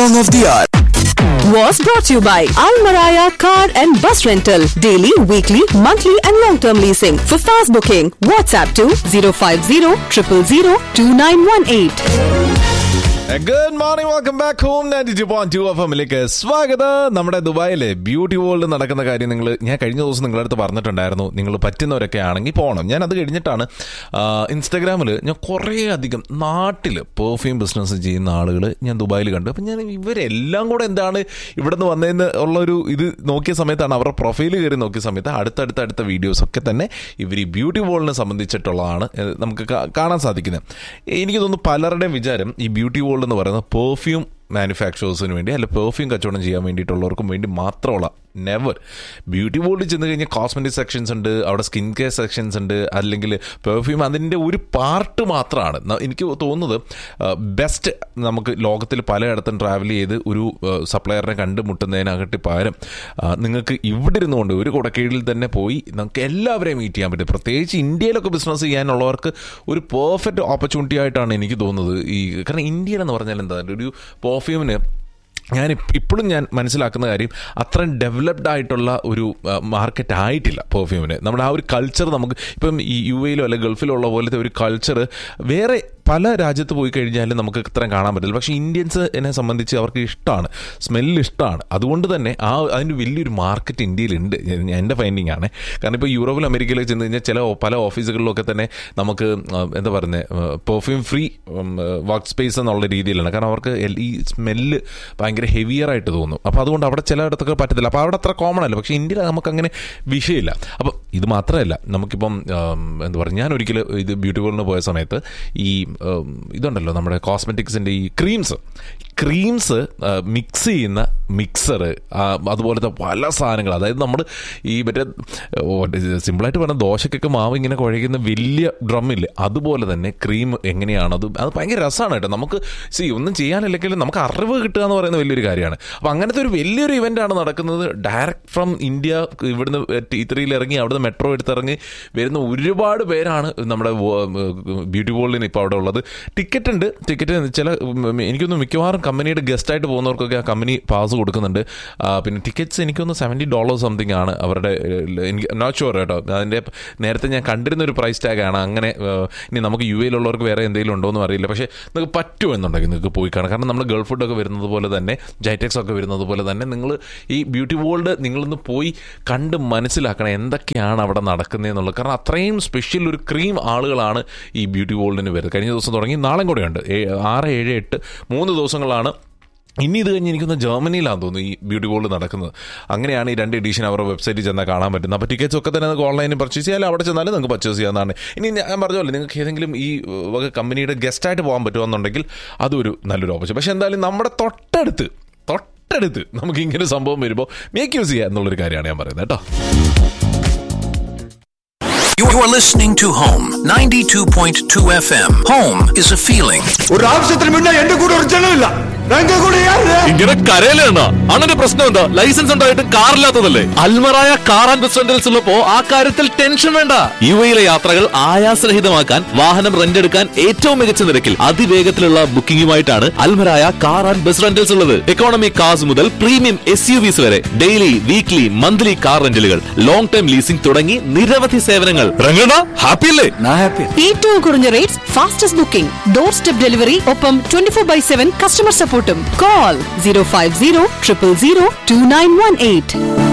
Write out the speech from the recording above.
Song of the Hour. was brought to you by Almaraya Car and Bus Rental. Daily, weekly, monthly and long-term leasing. For fast booking, WhatsApp to 050 000 2918. Good morning welcome back home ninety two point two F എമ്മിലേക്ക് സ്വാഗതം നമ്മുടെ ദുബായിലെ beauty world നടക്കുന്ന കാര്യം നിങ്ങൾ ഞാൻ കഴിഞ്ഞ ദിവസം നിങ്ങളുടെ അടുത്ത് പറഞ്ഞിട്ടുണ്ടായിരുന്നു നിങ്ങൾ പറ്റുന്നവരൊക്കെ ആണെങ്കിൽ പോകണം ഞാൻ അത് കഴിഞ്ഞിട്ടാണ് ഇൻസ്റ്റാഗ്രാമിൽ ഞാൻ കുറേ അധികം നാട്ടിൽ പെർഫ്യൂം ബിസിനസ് ചെയ്യുന്ന ആളുകൾ ഞാൻ ദുബായിൽ കണ്ടു അപ്പം ഞാൻ ഇവരെല്ലാം കൂടെ എന്താണ് ഇവിടെ നിന്ന് വന്നതെന്ന് ഉള്ളൊരു ഇത് നോക്കിയ സമയത്താണ് അവരുടെ പ്രൊഫൈൽ കയറി നോക്കിയ സമയത്ത് അടുത്തടുത്ത അടുത്ത വീഡിയോസ് ഒക്കെ തന്നെ ഇവർ ഈ ബ്യൂട്ടി വേൾഡിനെ സംബന്ധിച്ചിട്ടുള്ളതാണ് ഏഹ് നമുക്ക് കാ- കാണാൻ സാധിക്കുന്നത് എനിക്ക് തോന്നുന്നു പലരുടെയും വിചാരം ഈ ബ്യൂട്ടി വേൾഡ് എന്ന് പറയുന്നത് പെർഫ്യൂം മാനുഫാക്ചറേഴ്സിന് വേണ്ടി അല്ല പെർഫ്യൂം കച്ചവടം ചെയ്യാൻ വേണ്ടിയിട്ടുള്ളവർക്കും വേണ്ടി മാത്രമുള്ള നെവർ ബ്യൂട്ടി വേൾഡിൽ ചെന്ന് കഴിഞ്ഞാൽ കോസ്മെറ്റിക് സെക്ഷൻസ് ഉണ്ട് അവിടെ സ്കിൻ കെയർ സെക്ഷൻസ് ഉണ്ട് അല്ലെങ്കിൽ പെർഫ്യൂം അതിൻ്റെ ഒരു പാർട്ട് മാത്രമാണ് ന- എനിക്ക് തോന്നുന്നത് ബെസ്റ്റ് നമുക്ക് ലോകത്തിൽ പലയിടത്തും ട്രാവൽ ചെയ്ത് ഒരു സപ്ലയറിനെ കണ്ടുമുട്ടുന്നതിനകട്ടി പകരം ആ, നിങ്ങൾക്ക് ഇവിടെ ഇരുന്നുകൊണ്ട് ഒരു കുടക്കീഴിൽ തന്നെ പോയി നമുക്ക് എല്ലാവരെയും മീറ്റ് ചെയ്യാൻ പറ്റും പ്രത്യേകിച്ച് ഇന്ത്യയിലൊക്കെ ബിസിനസ് ചെയ്യാനുള്ളവർക്ക് ഒരു പെർഫെക്റ്റ് ഓപ്പർച്യൂണിറ്റി ആയിട്ടാണ് എനിക്ക് തോന്നുന്നത് ഈ കാരണം ഇന്ത്യയിൽ എന്ന് പറഞ്ഞാൽ എന്താ ഒരു പെർഫ്യൂമിന് ഞാൻ ഇപ്പോഴും ഞാൻ മനസ്സിലാക്കുന്ന കാര്യം അത്രയും ഡെവലപ്ഡ് ആയിട്ടുള്ള ഒരു മാർക്കറ്റ് ആയിട്ടില്ല പെർഫ്യൂമിന് നമ്മുടെ ആ ഒരു കൾച്ചർ നമുക്ക് ഇപ്പം ഈ യു എയിലോ അല്ലെങ്കിൽ ഗൾഫിലോ ഉള്ള പോലത്തെ ഒരു കൾച്ചർ വേറെ പല രാജ്യത്ത് പോയി കഴിഞ്ഞാലും നമുക്ക് ഇത്രയും കാണാൻ പറ്റില്ല പക്ഷേ ഇന്ത്യൻസിനെ സംബന്ധിച്ച് അവർക്ക് ഇഷ്ടമാണ് സ്മെല്ല് ഇഷ്ടമാണ് അതുകൊണ്ട് തന്നെ ആ അതിന് വലിയൊരു മാർക്കറ്റ് ഇന്ത്യയിലുണ്ട് ഞാൻ- എൻ്റെ ഫൈൻഡിങ് ആണ് കാരണം ഇപ്പോൾ യൂറോപ്പിൽ അമേരിക്കയിലേക്ക് ചെന്ന് കഴിഞ്ഞാൽ ചില പല ഓഫീസുകളിലൊക്കെ തന്നെ നമുക്ക് ആ, എന്താ പറയുന്നത് പെർഫ്യൂം ഫ്രീ വർക്ക് സ്പേസ് എന്നുള്ള രീതിയിലാണ് കാരണം അവർക്ക് എൽ- ഈ സ്മെല്ല് ഭയങ്കര ഹെവിയർ ആയിട്ട് തോന്നും അപ്പോൾ അതുകൊണ്ട് അവിടെ ചിലയിടത്തൊക്കെ പറ്റത്തില്ല അപ്പോൾ അവിടെ അത്ര കോമൺ അല്ല പക്ഷേ ഇന്ത്യയിൽ നമുക്കങ്ങനെ വിഷയമില്ല അപ്പം ഇത് മാത്രമല്ല നമുക്കിപ്പം ആം, എന്താ പറയുക ഞാൻ ഒരിക്കൽ ഇത് ബ്യൂട്ടി പാർലറിന് പോയ സമയത്ത് ഈ ഉം, ഇതുണ്ടല്ലോ നമ്മുടെ കോസ്മെറ്റിക്സിൻ്റെ ഈ ക്രീംസ് ക്രീംസ് മിക്സ് ചെയ്യുന്ന മിക്സർ അതുപോലത്തെ പല സാധനങ്ങൾ അതായത് നമ്മൾ ഈ മറ്റേ സിമ്പിളായിട്ട് പറഞ്ഞ ദോശക്കൊക്കെ മാവ് ഇങ്ങനെ കുഴയ്ക്കുന്ന വലിയ ഡ്രമ്മില്ലേ അതുപോലെ തന്നെ ക്രീം എങ്ങനെയാണ് അത് അത് ഭയങ്കര രസമാണ് കേട്ടോ നമുക്ക് സി ഒന്നും ചെയ്യാനില്ലെങ്കിലും നമുക്ക് അറിവ് കിട്ടുക എന്ന് പറയുന്ന വലിയൊരു കാര്യമാണ് അപ്പോൾ അങ്ങനത്തെ ഒരു വലിയൊരു ഇവൻ്റാണ് നടക്കുന്നത് ഡയറക്റ്റ് ഫ്രം ഇന്ത്യ ഇവിടുന്ന് ടി ത്രീയിൽ ഇറങ്ങി അവിടുന്ന് മെട്രോ എടുത്തിറങ്ങി വരുന്ന ഒരുപാട് പേരാണ് നമ്മുടെ ബ്യൂട്ടി വേൾഡിന് ഇപ്പോൾ അവിടെ ഉള്ളത് ടിക്കറ്റ് ഉണ്ട് ടിക്കറ്റ് ചില ഉം, എനിക്കൊന്ന് മിക്കവാറും കമ്പനിയുടെ ഗസ്റ്റായിട്ട് പോകുന്നവർക്കൊക്കെ ആ കമ്പനി പാസ് കൊടുക്കുന്നുണ്ട് ആ, പിന്നെ ടിക്കറ്റ്സ് എനിക്കൊന്ന് സെവൻറ്റി ഡോളേഴ്സ് സംതിങ് ആണ് അവരുടെ ഏഹ്, എനിക്ക് നോട്ട് ഷുവർ കേട്ടോ അതിൻ്റെ നേരത്തെ ഞാൻ കണ്ടിരുന്ന ഒരു പ്രൈസ് ടാഗ് ആണ് അങ്ങനെ ഏഹ്, ഇനി നമുക്ക് യു എയിലുള്ളവർക്ക് വേറെ എന്തെങ്കിലും ഉണ്ടോ എന്ന് അറിയില്ല പക്ഷേ നിങ്ങൾക്ക് പറ്റുമോ എന്നുണ്ടെങ്കിൽ നിങ്ങൾക്ക് പോയി കാണാം കാരണം നമ്മൾ ഗൾഫ് ഫുഡൊക്കെ വരുന്നത് പോലെ തന്നെ ജൈറ്റെക്സ് ഒക്കെ വരുന്നത് പോലെ തന്നെ നിങ്ങൾ ഈ ബ്യൂട്ടി വേൾഡ് നിങ്ങളൊന്ന് പോയി കണ്ട് മനസ്സിലാക്കണം എന്തൊക്കെയാണ് അവിടെ നടക്കുന്നതെന്നുള്ളത് കാരണം അത്രയും സ്പെഷ്യൽ ഒരു ക്രീം ആളുകളാണ് ഈ ബ്യൂട്ടി വേൾഡിന് വരുന്നത് കഴിഞ്ഞ ദിവസം തുടങ്ങി നാളെ കൂടെയുണ്ട് ഏ- ആറ് ഏഴ് എട്ട് മൂന്ന് ദിവസങ്ങളാണ് ഇനി ഇത് കഴിഞ്ഞ് എനിക്കൊന്ന് ജർമ്മനിയിലാണെന്ന് തോന്നുന്നു ഈ ബ്യൂട്ടി വേൾഡ് നടക്കുന്നത് അങ്ങനെയാണ് ഈ രണ്ട് എഡീഷൻ അവരുടെ വെബ്സൈറ്റിൽ ചെന്നാൽ കാണാൻ പറ്റുന്നത് അപ്പോൾ ടിക്കറ്റ്സ് ഒക്കെ തന്നെ നിങ്ങൾക്ക് ഓൺലൈനിൽ പർച്ചേസ് ചെയ്യാൻ അവിടെ ചെന്നാലും നിങ്ങൾക്ക് പർച്ചേസ് ചെയ്യാവുന്നതാണ് ഇനി ഞാൻ പറഞ്ഞല്ലോ നിങ്ങൾക്ക് ഏതെങ്കിലും ഈ വക കമ്പനിയുടെ ഗസ്റ്റായിട്ട് പോകാൻ പറ്റുമെന്നുണ്ടെങ്കിൽ അതൊരു നല്ലൊരു ഓപ്ഷൻ പക്ഷേ എന്തായാലും നമ്മുടെ തൊട്ടടുത്ത് തൊട്ടടുത്ത് നമുക്ക് ഇങ്ങനെ ഒരു സംഭവം വരുമ്പോൾ മേക്ക് യൂസ് ചെയ്യുക എന്നുള്ളൊരു കാര്യമാണ് ഞാൻ പറയുന്നത് കേട്ടോ You are listening to Home 92.2 FM. Home is a feeling. ஒரு ஆபசத்துல முன்ன எந்த கூட ஒரு ஜனம் இல்ல எங்க கூட யாரு ഇങ്ങനെ കരയിലെണ്ണ അണ്ണന്റെ പ്രശ്നം എന്താ ലൈസൻസ് ഉണ്ടായിട്ട് കാറില്ലാത്തതല്ലേ അൽമറായ കാർ ആൻഡ് റെസ്റ്റോറന്റിൽസ് ഉള്ളപ്പോ ആ കാര്യത്തിൽ ടെൻഷൻ വേണ്ട യു എയിലെ യാത്രകൾ ആയാസരഹിതമാക്കാൻ വാഹനം റെന്റ് എടുക്കാൻ ഏറ്റവും മികച്ച നിരക്കിൽ അതിവേഗത്തിലുള്ള ബുക്കിംഗുമായിട്ടാണ് Almaraya car and bus rentals ഉള്ളത് എക്കോണമി കാർസ് മുതൽ പ്രീമിയം എസ് യു വിസ് വരെ ഡെയിലി വീക്ക്ലി മന്ത്ലി കാർ റെന്റലുകൾ ലോങ് ടൈം ലീസിംഗ് തുടങ്ങി നിരവധി സേവനങ്ങൾ രംഗണ ഹാപ്പി അല്ലേ நான் ஹாப்பி ഏറ്റവും കുറഞ്ഞ rates fastest booking door step delivery ഒപ്പം twenty four by seven customer സപ്പോർട്ടും call zero five zero triple zero two nine one eight